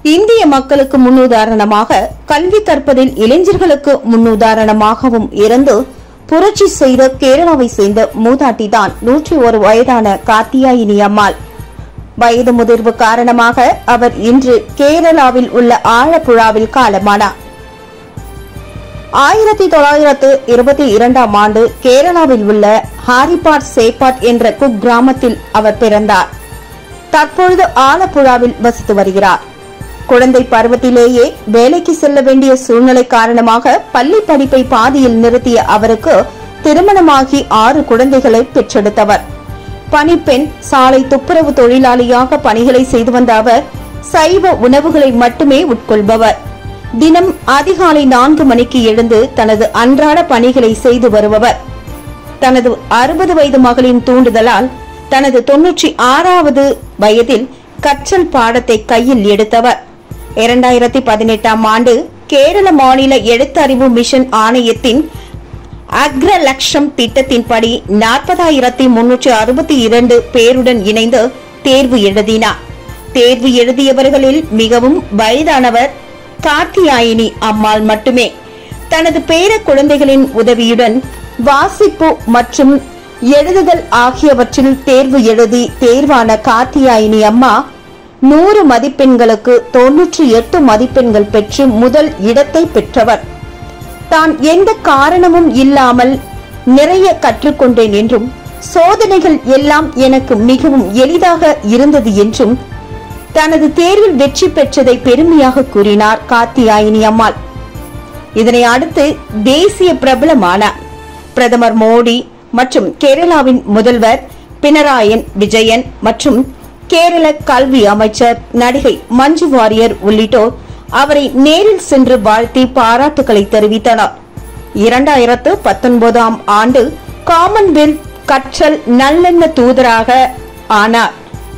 இந்திய மக்களுக்கு முன்னுதாரணமாக கல்வி கற்பதில் இளைஞர்களுக்கு முன்னுதாரணமாகவும் இருந்து புரட்சி செய்த கேரளாவை சேர்ந்த மூதாட்டிதான் நூற்றி ஒரு வயதான காத்தியாயினி அம்மாள் வயது முதிர்வு காரணமாக அவர் இன்று கேரளாவில் உள்ள ஆழப்புழாவில் காலமானார் ஆயிரத்தி தொள்ளாயிரத்து இருபத்தி இரண்டாம் ஆண்டு கேரளாவில் உள்ள ஹாரிபாட் சேப்பாட் என்ற குக்கிராமத்தில் அவர் பிறந்தார் தற்பொழுது ஆலப்புழாவில் வசித்து வருகிறார் குழந்தை பருவத்திலேயே வேலைக்கு செல்ல வேண்டிய சூழ்நிலை காரணமாக பள்ளி படிப்பை பாதியில் நிறுத்திய அவருக்கு திருமணமாகி ஆறு குழந்தைகளை பெற்றெடுத்தவர் பணிப்பெண் சாலை துப்புரவு தொழிலாளியாக பணிகளை செய்து வந்த அவர் சைவ உணவுகளை மட்டுமே உட்கொள்பவர் தினம் அதிகாலை நான்கு மணிக்கு எழுந்து தனது அன்றாட பணிகளை செய்து வருபவர் தனது அறுபது வயது மகளின் தூண்டுதலால் தனது தொன்னூற்றி ஆறாவது வயதில் கற்றல் பாடத்தை கையில் எடுத்தவர் இரண்டாயிரத்தி பதினெட்டாம் ஆண்டு கேரள மாநில எழுத்தறிவு மிஷன் ஆணையத்தின் அக்ரலக்ஷம் திட்டத்தின்படி நாற்பதாயிரத்தி முன்னூற்றி அறுபத்தி இரண்டு பேருடன் இணைந்து தேர்வு எழுதினார் தேர்வு எழுதியவர்களில் மிகவும் வயதானவர் கார்த்தியாயினி அம்மாள் மட்டுமே தனது பேர குழந்தைகளின் உதவியுடன் வாசிப்பு மற்றும் எழுதுதல் ஆகியவற்றில் தேர்வு எழுதி தேர்வான கார்த்தியாயினி அம்மா நூறு மதிப்பெண்களுக்கு தொன்னூற்றி எட்டு மதிப்பெண்கள் பெற்று முதல் இடத்தை பெற்றவர் தான் எந்த காரணமும் இல்லாமல் நிறைய கற்றுக்கொண்டேன் என்றும் சோதனைகள் எல்லாம் எனக்கு மிகவும் எளிதாக இருந்தது என்றும் தனது தேர்வில் வெற்றி பெற்றதை பெருமையாக கூறினார் காத்தியாயினி அம்மாள் இதனை அடுத்து தேசிய பிரபலமானார் பிரதமர் மோடி மற்றும் கேரளாவின் முதல்வர் பினராயன் விஜயன் மற்றும் கேரள கல்வி அமைச்சர் நடிகை மஞ்சு வாரியர் உள்ளிட்டோர் அவரை நேரில் சென்று வாழ்த்தி பாராட்டுகளை தெரிவித்தனர் இரண்டாயிரத்து பத்தொன்பதாம் ஆண்டு காமன்வெல்த் கற்றல் நல்லெண்ண தூதராக ஆனார்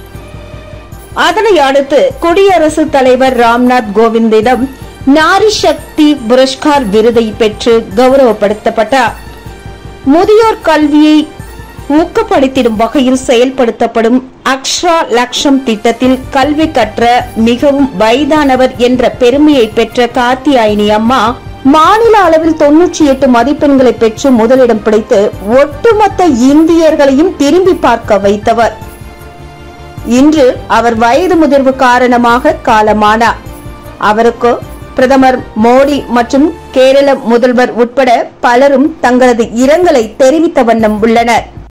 அதனை அடுத்து குடியரசுத் தலைவர் ராம்நாத் கோவிந்திடம் நாரி சக்தி புரஸ்கார் விருதை பெற்று கௌரவப்படுத்தப்பட்டார் முதியோர் கல்வியை ஊக்கப்படுத்திடும் வகையில் செயல்படுத்தப்படும் அக்ஷரா லக்ஷம் திட்டத்தில் கல்வி கற்ற மிகவும் வயதானவர் என்ற பெருமையை பெற்ற காத்தியாயினி அம்மா மாநில அளவில் தொன்னூற்றி எட்டு மதிப்பெண்களை பெற்று முதலிடம் பிடித்து ஒட்டுமொத்த இந்தியர்களையும் திரும்பி பார்க்க வைத்தவர் இன்று அவர் வயது முதிர்வு காரணமாக காலமானார் அவருக்கு பிரதமர் மோடி மற்றும் கேரள முதல்வர் உட்பட பலரும் தங்களது இரங்கலை தெரிவித்த வண்ணம் உள்ளனர்